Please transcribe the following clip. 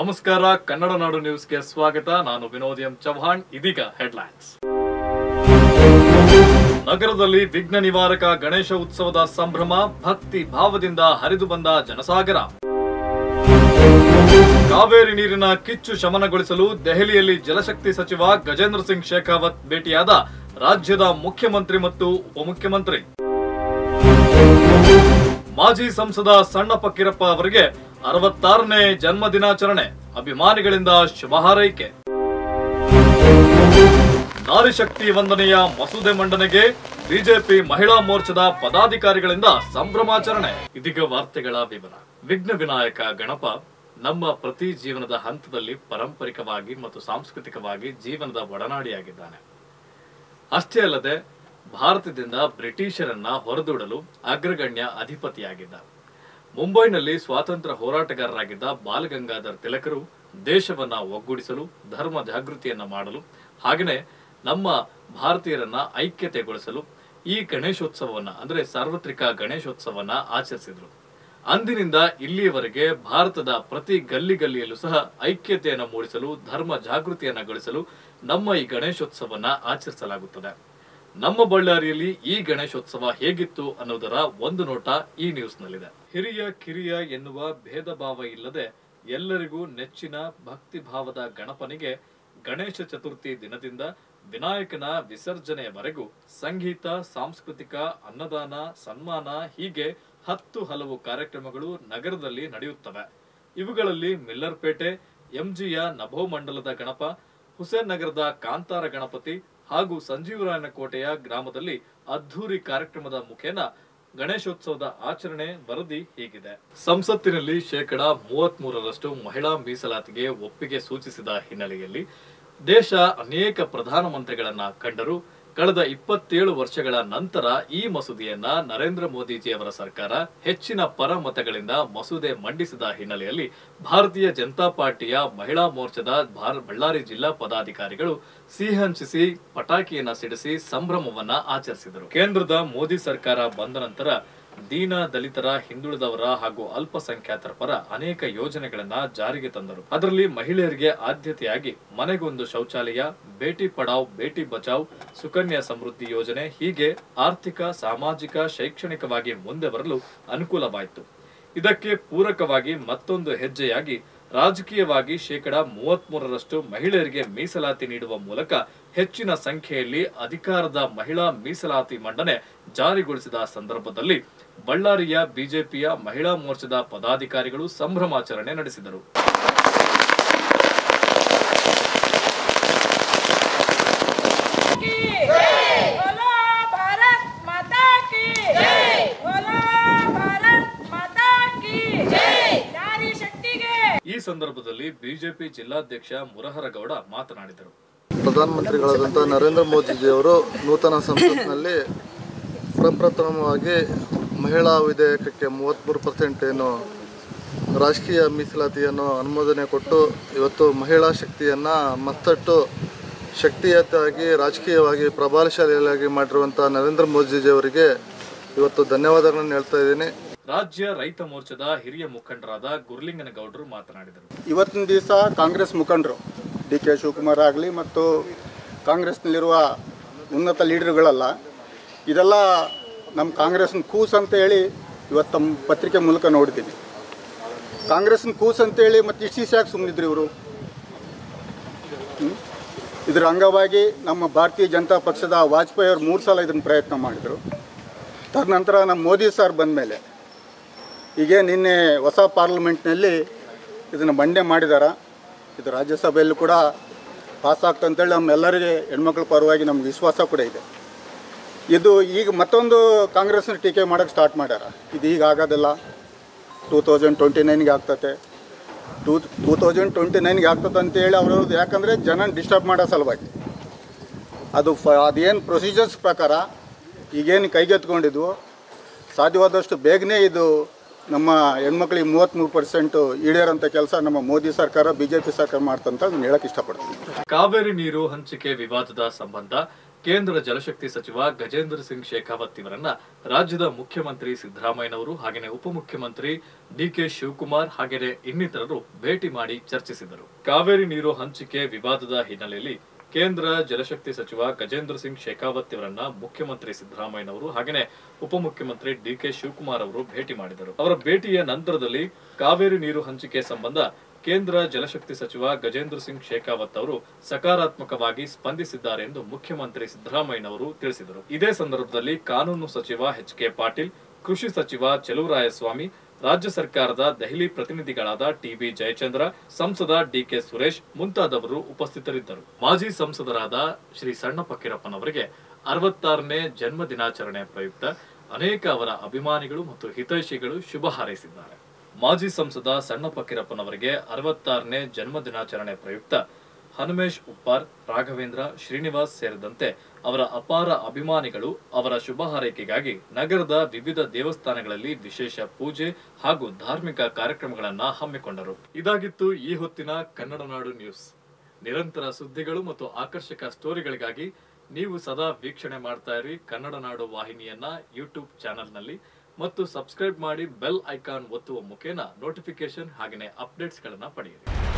ನಮಸ್ಕಾರ ಕನ್ನಡ ನಾಡು ನ್ಯೂಸ್ಗೆ ಸ್ವಾಗತ ನಾನು ವಿನೋದ್ ಎಂ ಚೌಹಾಣ್ ಇದೀಗ ಹೆಡ್ಲೈನ್ಸ್ ನಗರದಲ್ಲಿ ವಿಘ್ನ ನಿವಾರಕ ಗಣೇಶ ಉತ್ಸವದ ಸಂಭ್ರಮ ಭಕ್ತಿ ಭಾವದಿಂದ ಹರಿದು ಬಂದ ಜನಸಾಗರ ಕಾವೇರಿ ನೀರಿನ ಕಿಚ್ಚು ಶಮನಗೊಳಿಸಲು ದೆಹಲಿಯಲ್ಲಿ ಜಲಶಕ್ತಿ ಸಚಿವ ಗಜೇಂದ್ರ ಸಿಂಗ್ ಶೇಖಾವತ್ ಭೇಟಿಯಾದ ರಾಜ್ಯದ ಮುಖ್ಯಮಂತ್ರಿ ಮತ್ತು ಉಪಮುಖ್ಯಮಂತ್ರಿ ಮಾಜಿ ಸಂಸದ ಸಣ್ಣ ಫಕ್ಕೀರಪ್ಪ ಅವರಿಗೆ ಅರವತ್ತಾರನೇ ಜನ್ಮ ದಿನಾಚರಣೆ ಅಭಿಮಾನಿಗಳಿಂದ ಶುಭ ಹಾರೈಕೆ ನಾರಿ ಶಕ್ತಿ ವಂದನೆಯ ಮಸೂದೆ ಮಂಡನೆಗೆ ಬಿಜೆಪಿ ಮಹಿಳಾ ಮೋರ್ಚಾದ ಪದಾಧಿಕಾರಿಗಳಿಂದ ಸಂಭ್ರಮಾಚರಣೆ ಇದೀಗ ವಾರ್ತೆಗಳ ವಿವರ ವಿಘ್ನ ವಿನಾಯಕ ಗಣಪ ನಮ್ಮ ಪ್ರತಿ ಜೀವನದ ಹಂತದಲ್ಲಿ ಪಾರಂಪರಿಕವಾಗಿ ಮತ್ತು ಸಾಂಸ್ಕೃತಿಕವಾಗಿ ಜೀವನದ ಒಡನಾಡಿಯಾಗಿದ್ದಾನೆ ಅಷ್ಟೇ ಅಲ್ಲದೆ ಭಾರತದಿಂದ ಬ್ರಿಟಿಷರನ್ನ ಹೊರದೂಡಲು ಅಗ್ರಗಣ್ಯ ಅಧಿಪತಿಯಾಗಿದ್ದ ಮುಂಬೈನಲ್ಲಿ ಸ್ವಾತಂತ್ರ್ಯ ಹೋರಾಟಗಾರರಾಗಿದ್ದ ಬಾಲಗಂಗಾಧರ್ ತಿಲಕರು ದೇಶವನ್ನ ಒಗ್ಗೂಡಿಸಲು ಧರ್ಮ ಜಾಗೃತಿಯನ್ನ ಮಾಡಲು ಹಾಗೆಯೇ ನಮ್ಮ ಭಾರತೀಯರನ್ನ ಐಕ್ಯತೆಗೊಳಿಸಲು ಈ ಗಣೇಶೋತ್ಸವವನ್ನ ಅಂದ್ರೆ ಸಾರ್ವತ್ರಿಕ ಗಣೇಶೋತ್ಸವವನ್ನ ಆಚರಿಸಿದ್ರು ಅಂದಿನಿಂದ ಇಲ್ಲಿಯವರೆಗೆ ಭಾರತದ ಪ್ರತಿ ಗಲ್ಲಿ ಗಲ್ಲಿಯಲ್ಲೂ ಸಹ ಐಕ್ಯತೆಯನ್ನು ಮೂಡಿಸಲು ಧರ್ಮ ಜಾಗೃತಿಯನ್ನ ಗಳಿಸಲು ನಮ್ಮ ಈ ಗಣೇಶೋತ್ಸವನ್ನ ಆಚರಿಸಲಾಗುತ್ತದೆ ನಮ್ಮ ಬಳ್ಳಾರಿಯಲ್ಲಿ ಈ ಗಣೇಶೋತ್ಸವ ಹೇಗಿತ್ತು ಅನ್ನೋದರ ಒಂದು ನೋಟ ಈ ನ್ಯೂಸ್ನಲ್ಲಿದೆ ಹಿರಿಯ ಕಿರಿಯ ಎನ್ನುವ ಭೇದ ಭಾವ ಇಲ್ಲದೆ ಎಲ್ಲರಿಗೂ ನೆಚ್ಚಿನ ಭಕ್ತಿ ಭಾವದ ಗಣಪನಿಗೆ ಗಣೇಶ ಚತುರ್ಥಿ ದಿನದಿಂದ ವಿನಾಯಕನ ವಿಸರ್ಜನೆಯವರೆಗೂ ಸಂಗೀತ ಸಾಂಸ್ಕೃತಿಕ ಅನ್ನದಾನ ಸನ್ಮಾನ ಹೀಗೆ ಹತ್ತು ಹಲವು ಕಾರ್ಯಕ್ರಮಗಳು ನಗರದಲ್ಲಿ ನಡೆಯುತ್ತವೆ ಇವುಗಳಲ್ಲಿ ಮಿಲ್ಲರ್ಪೇಟೆ ಎಂಜಿಯ ನಭೋಮಂಡಲದ ಗಣಪ ಹುಸೇನ್ ನಗರದ ಕಾಂತಾರ ಗಣಪತಿ ಹಾಗೂ ಸಂಜೀವರಾಯನ ಕೋಟೆಯ ಗ್ರಾಮದಲ್ಲಿ ಅದ್ಧೂರಿ ಕಾರ್ಯಕ್ರಮದ ಮುಖೇನ ಗಣೇಶೋತ್ಸವದ ಆಚರಣೆ ವರದಿ ಹೀಗಿದೆ ಸಂಸತ್ತಿನಲ್ಲಿ ಶೇಕಡ ಮೂವತ್ತ್ ಮೂರರಷ್ಟು ಮಹಿಳಾ ಮೀಸಲಾತಿಗೆ ಒಪ್ಪಿಗೆ ಸೂಚಿಸಿದ ಹಿನ್ನೆಲೆಯಲ್ಲಿ ದೇಶ ಅನೇಕ ಪ್ರಧಾನಮಂತ್ರಿಗಳನ್ನ ಕಂಡರೂ ಕಳೆದ ಇಪ್ಪತ್ತೇಳು ವರ್ಷಗಳ ನಂತರ ಈ ಮಸೂದೆಯನ್ನ ನರೇಂದ್ರ ಮೋದಿಜಿಯವರ ಸರ್ಕಾರ ಹೆಚ್ಚಿನ ಪರ ಮತಗಳಿಂದ ಮಸೂದೆ ಮಂಡಿಸಿದ ಹಿನ್ನೆಲೆಯಲ್ಲಿ ಭಾರತೀಯ ಜನತಾ ಪಾರ್ಟಿಯ ಮಹಿಳಾ ಮೋರ್ಚಾದ ಭಾರ- ಬಳ್ಳಾರಿ ಜಿಲ್ಲಾ ಪದಾಧಿಕಾರಿಗಳು ಸಿಹಿ ಹಂಚಿಸಿ ಪಟಾಕಿಯನ್ನ ಸಿಡಿಸಿ ಸಂಭ್ರಮವನ್ನ ಆಚರಿಸಿದರು ಕೇಂದ್ರದ ಮೋದಿ ಸರ್ಕಾರ ಬಂದ ನಂತರ ದೀನ ದಲಿತರ ಹಿಂದುಳಿದವರ ಹಾಗೂ ಅಲ್ಪಸಂಖ್ಯಾತರ ಪರ ಅನೇಕ ಯೋಜನೆಗಳನ್ನ ಜಾರಿಗೆ ತಂದರು ಅದರಲ್ಲಿ ಮಹಿಳೆಯರಿಗೆ ಆದ್ಯತೆಯಾಗಿ ಮನೆಗೊಂದು ಶೌಚಾಲಯ ಬೇಟಿ ಪಡಾವ್ ಬೇಟಿ ಬಚಾವ್ ಸುಕನ್ಯಾ ಸಮೃದ್ಧಿ ಯೋಜನೆ ಹೀಗೆ ಆರ್ಥಿಕ ಸಾಮಾಜಿಕ ಶೈಕ್ಷಣಿಕವಾಗಿ ಮುಂದೆ ಬರಲು ಅನುಕೂಲವಾಯಿತು ಇದಕ್ಕೆ ಪೂರಕವಾಗಿ ಮತ್ತೊಂದು ಹೆಜ್ಜೆಯಾಗಿ ರಾಜಕೀಯವಾಗಿ ಶೇಕಡ ಮೂವತ್ತ್ ಮೂರರಷ್ಟು ಮಹಿಳೆಯರಿಗೆ ಮೀಸಲಾತಿ ನೀಡುವ ಮೂಲಕ ಹೆಚ್ಚಿನ ಸಂಖ್ಯೆಯಲ್ಲಿ ಅಧಿಕಾರದ ಮಹಿಳಾ ಮೀಸಲಾತಿ ಮಂಡನೆ ಜಾರಿಗೊಳಿಸಿದ ಸಂದರ್ಭದಲ್ಲಿ ಬಳ್ಳಾರಿಯ ಬಿಜೆಪಿಯ ಮಹಿಳಾ ಮೋರ್ಚಾದ ಪದಾಧಿಕಾರಿಗಳು ಸಂಭ್ರಮಾಚರಣೆ ನಡೆಸಿದರು की बोलो भारत माता की बोलो भारत माता की नारी शक्ति के ಈ ಸಂದರ್ಭದಲ್ಲಿ ಬಿಜೆಪಿ ಜಿಲ್ಲಾಧ್ಯಕ್ಷ ಮುರಹರಗೌಡ ಮಾತನಾಡಿದರು ಪ್ರಧಾನಮಂತ್ರಿಗಳಾದಂಥ ನರೇಂದ್ರ ಮೋದಿಜಿಯವರು ನೂತನ ಸಂಸತ್ನಲ್ಲಿ ಪ್ರಪ್ರಥಮವಾಗಿ ಮಹಿಳಾ ವಿಧೇಯಕಕ್ಕೆ ಮೂವತ್ತ್ಮೂರು ಪರ್ಸೆಂಟ್ ಏನು ರಾಜಕೀಯ ಮೀಸಲಾತಿಯನ್ನು ಅನುಮೋದನೆ ಕೊಟ್ಟು ಇವತ್ತು ಮಹಿಳಾ ಶಕ್ತಿಯನ್ನು ಮತ್ತಷ್ಟು ಶಕ್ತಿಯುತವಾಗಿ ರಾಜಕೀಯವಾಗಿ ಪ್ರಭಾವಶಾಲಿಯಾಗಿ ಮಾಡಿರುವಂಥ ನರೇಂದ್ರ ಮೋದಿಜಿಯವರಿಗೆ ಇವತ್ತು ಧನ್ಯವಾದಗಳನ್ನು ಹೇಳ್ತಾ ಇದ್ದೀನಿ ರಾಜ್ಯ ರೈತ ಮೋರ್ಚಾದ ಹಿರಿಯ ಮುಖಂಡರಾದ ಗುರ್ಲಿಂಗನಗೌಡರು ಮಾತನಾಡಿದರು ಇವತ್ತಿನ ದಿವಸ ಕಾಂಗ್ರೆಸ್ ಮುಖಂಡರು ಡಿ ಕೆ ಶಿವಕುಮಾರ್ ಆಗಲಿ ಮತ್ತು ಕಾಂಗ್ರೆಸ್ನಲ್ಲಿರುವ ಉನ್ನತ ಲೀಡರ್ಗಳಲ್ಲ ಇದೆಲ್ಲ ನಮ್ಮ ಕಾಂಗ್ರೆಸ್ನ ಕೂಸ್ ಅಂತ ಹೇಳಿ ಇವತ್ತು ತಮ್ಮ ಪತ್ರಿಕೆ ಮೂಲಕ ನೋಡಿದ್ದೀನಿ ಕಾಂಗ್ರೆಸ್ನ ಕೂಸ್ ಅಂತೇಳಿ ಮತ್ತು ಇಷ್ಟು ದಿವಸ ಯಾಕೆ ಸುಮ್ಮನಿದ್ರು ಇವರು ಇದರ ಅಂಗವಾಗಿ ನಮ್ಮ ಭಾರತೀಯ ಜನತಾ ಪಕ್ಷದ ವಾಜಪೇಯಿ ಅವರು ಮೂರು ಸಲ ಇದನ್ನು ಪ್ರಯತ್ನ ಮಾಡಿದರು ತದನಂತರ ನಮ್ಮ ಮೋದಿ ಸರ್ ಬಂದ ಮೇಲೆ ಈಗ ನಿನ್ನೆ ಹೊಸ ಪಾರ್ಲಿಮೆಂಟ್ನಲ್ಲಿ ಇದನ್ನು ಮಂಡನೆ ಮಾಡಿದಾರ ಇದು ರಾಜ್ಯಸಭೆಯಲ್ಲೂ ಕೂಡ ಪಾಸ್ ಆಗ್ತಂತೇಳಿ ನಮ್ಮೆಲ್ಲರಿಗೆ ಹೆಣ್ಮಕ್ಳ ಪರವಾಗಿ ನಮ್ಗೆ ವಿಶ್ವಾಸ ಕೂಡ ಇದೆ ಇದು ಈಗ ಮತ್ತೊಂದು ಕಾಂಗ್ರೆಸ್ನ ಟೀಕೆ ಮಾಡೋಕ್ಕೆ ಸ್ಟಾರ್ಟ್ ಮಾಡ್ಯಾರ ಇದು ಈಗ ಆಗೋದಿಲ್ಲ ಟೂ ತೌಸಂಡ್ ಟ್ವೆಂಟಿ ನೈನ್ಗೆ ಆಗ್ತತೆ ಟೂ ಟೂ ತೌಸಂಡ್ ಟ್ವೆಂಟಿ ನೈನ್ಗೆ ಆಗ್ತದೆ ಅಂತೇಳಿ ಅವ್ರವ್ರದ್ದು ಯಾಕಂದರೆ ಜನ ಡಿಸ್ಟರ್ಬ್ ಮಾಡೋ ಸಲುವಾಗಿ ಅದು ಫ ಅದೇನು ಪ್ರೊಸೀಜರ್ಸ್ ಪ್ರಕಾರ ಈಗೇನು ಕೈಗೆತ್ಕೊಂಡಿದ್ವು ಸಾಧ್ಯವಾದಷ್ಟು ಬೇಗನೆ ಇದು ನಮ್ಮ ಹೆಣ್ಮಕ್ಳಿಗೆ ಮೂವತ್ತ್ಮೂರು ಪರ್ಸೆಂಟು ಈಡೇರೋಂಥ ಕೆಲಸ ನಮ್ಮ ಮೋದಿ ಸರ್ಕಾರ ಬಿ ಜೆ ಪಿ ಸರ್ಕಾರ ಮಾಡ್ತಂತ ಅದನ್ನ ಹೇಳಕ್ಕೆ ಇಷ್ಟಪಡ್ತೀನಿ ಕಾವೇರಿ ನೀರು ಹಂಚಿಕೆ ವಿವಾದದ ಸಂಬಂಧ ಕೇಂದ್ರ ಜಲಶಕ್ತಿ ಸಚಿವ ಗಜೇಂದ್ರ ಸಿಂಗ್ ಶೇಖಾವತ್ ಇವರನ್ನ ರಾಜ್ಯದ ಮುಖ್ಯಮಂತ್ರಿ ಸಿದ್ದರಾಮಯ್ಯನವರು ಹಾಗೆಯೇ ಉಪಮುಖ್ಯಮಂತ್ರಿ ಡಿಕೆ ಶಿವಕುಮಾರ್ ಹಾಗೆಯೇ ಇನ್ನಿತರರು ಭೇಟಿ ಮಾಡಿ ಚರ್ಚಿಸಿದರು ಕಾವೇರಿ ನೀರು ಹಂಚಿಕೆ ವಿವಾದದ ಹಿನ್ನೆಲೆಯಲ್ಲಿ ಕೇಂದ್ರ ಜಲಶಕ್ತಿ ಸಚಿವ ಗಜೇಂದ್ರ ಸಿಂಗ್ ಶೇಖಾವತ್ ಇವರನ್ನ ಮುಖ್ಯಮಂತ್ರಿ ಸಿದ್ದರಾಮಯ್ಯನವರು ಹಾಗೆಯೇ ಉಪಮುಖ್ಯಮಂತ್ರಿ ಡಿಕೆ ಶಿವಕುಮಾರ್ ಅವರು ಭೇಟಿ ಮಾಡಿದರು ಅವರ ಭೇಟಿಯ ನಂತರದಲ್ಲಿ ಕಾವೇರಿ ನೀರು ಹಂಚಿಕೆ ಸಂಬಂಧ ಕೇಂದ್ರ ಜಲಶಕ್ತಿ ಸಚಿವ ಗಜೇಂದ್ರ ಸಿಂಗ್ ಶೇಖಾವತ್ ಅವರು ಸಕಾರಾತ್ಮಕವಾಗಿ ಸ್ಪಂದಿಸಿದ್ದಾರೆ ಎಂದು ಮುಖ್ಯಮಂತ್ರಿ ಸಿದ್ದರಾಮಯ್ಯನವರು ತಿಳಿಸಿದರು ಇದೇ ಸಂದರ್ಭದಲ್ಲಿ ಕಾನೂನು ಸಚಿವ ಎಚ್ ಕೆ ಪಾಟೀಲ್ ಕೃಷಿ ಸಚಿವ ಚೆಲುವರಾಯಸ್ವಾಮಿ ರಾಜ್ಯ ಸರ್ಕಾರದ ದೆಹಲಿ ಪ್ರತಿನಿಧಿಗಳಾದ ಟಿಬಿ ಜಯಚಂದ್ರ ಸಂಸದ ಡಿಕೆ ಸುರೇಶ್ ಮುಂತಾದವರು ಉಪಸ್ಥಿತರಿದ್ದರು ಮಾಜಿ ಸಂಸದರಾದ ಶ್ರೀ ಸಣ್ಣ ಫಕೀರಪ್ಪನವರಿಗೆ ಅರವತ್ತಾರನೇ ಜನ್ಮ ದಿನಾಚರಣೆ ಪ್ರಯುಕ್ತ ಅನೇಕ ಅವರ ಅಭಿಮಾನಿಗಳು ಮತ್ತು ಹಿತೈಷಿಗಳು ಶುಭ ಹಾರೈಸಿದ್ದಾರೆ ಮಾಜಿ ಸಂಸದ ಸಣ್ಣ ಫಕೀರಪ್ಪನವರಿಗೆ ಅರವತ್ತಾರನೇ ಜನ್ಮ ದಿನಾಚರಣೆ ಪ್ರಯುಕ್ತ ಹನುಮೇಶ್ ಉಪ್ಪಾರ್ ರಾಘವೇಂದ್ರ ಶ್ರೀನಿವಾಸ್ ಸೇರಿದಂತೆ ಅವರ ಅಪಾರ ಅಭಿಮಾನಿಗಳು ಅವರ ಶುಭ ಹಾರೈಕೆಗಾಗಿ ನಗರದ ವಿವಿಧ ದೇವಸ್ಥಾನಗಳಲ್ಲಿ ವಿಶೇಷ ಪೂಜೆ ಹಾಗೂ ಧಾರ್ಮಿಕ ಕಾರ್ಯಕ್ರಮಗಳನ್ನ ಹಮ್ಮಿಕೊಂಡರು ಇದಾಗಿತ್ತು ಈ ಹೊತ್ತಿನ ಕನ್ನಡ ನಾಡು ನ್ಯೂಸ್ ನಿರಂತರ ಸುದ್ದಿಗಳು ಮತ್ತು ಆಕರ್ಷಕ ಸ್ಟೋರಿಗಳಿಗಾಗಿ ನೀವು ಸದಾ ವೀಕ್ಷಣೆ ಮಾಡ್ತಾ ಇರಿ ಕನ್ನಡ ನಾಡು ವಾಹಿನಿಯನ್ನ ಯೂಟ್ಯೂಬ್ ಚಾನೆಲ್ನಲ್ಲಿ ಮತ್ತು ಸಬ್ಸ್ಕ್ರೈಬ್ ಮಾಡಿ ಬೆಲ್ ಐಕಾನ್ ಒತ್ತುವ ಮುಖೇನ ನೋಟಿಫಿಕೇಶನ್ ಹಾಗೆಯೇ ಅಪ್ಡೇಟ್ಸ್ಗಳನ್ನ ಪಡೆಯಿರಿ